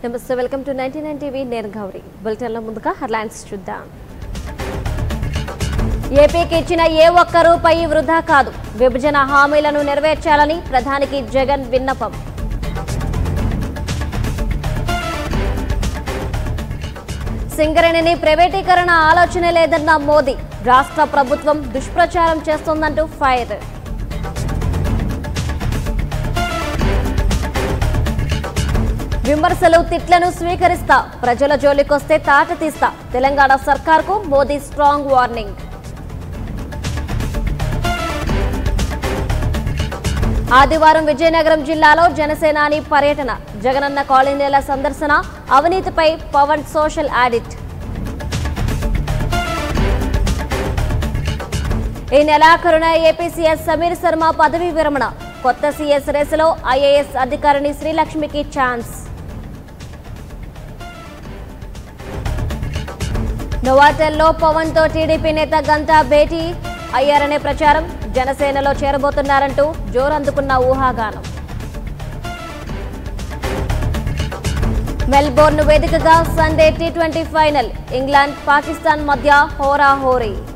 నమస్తే welcome to ninety nine TV నేను గౌరీ బులెటిన్లో ముందుగా హెడ్లైన్స్ చూద్దాం ఏపీకి ఇచ్చిన ఏ ఒక్క రూపాయి వృధా కాదు విభజన హామీలను నెరవేర్చాలని ప్రధానికి జగన్ విన్నపం సింగరేణిని ప్రైవేటీకరణ ఆలోచన లేదన్న మోదీ రాష్ట్ర ప్రభుత్వం దుష్ప్రచారం చేస్తోందంటూ ఫైర్ విమర్శలు తిట్లను స్వీకరిస్తా ప్రజల జోలికొస్తే తాట తీస్తా తెలంగాణ సర్కార్కు మోదీ స్ట్రాంగ్ వార్నింగ్ ఆదివారం విజయనగరం జిల్లాలో జనసేనాని పర్యటన జగనన్న కాలనీల సందర్శన అవినీతిపై పవన్ సోషల్ ఆడిట్ ఈ నెలాఖరున ఏపీ సీఎస్ సమీర్ శర్మ పదవీ విరమణ కొత్త సీఎస్ రేసులో ఐఏఎస్ అధికారిని శ్రీలక్ష్మికి ఛాన్స్ నోవాటెల్లో పవన్ తో టీడీపీ నేత గంటా భేటీ అయ్యారనే ప్రచారం జనసేనలో చేరబోతున్నారంటూ జోరందుకున్న ఊహాగానం మెల్బోర్న్ వేదికగా Sunday T twenty final England Pakistan మధ్య హోరాహోరీ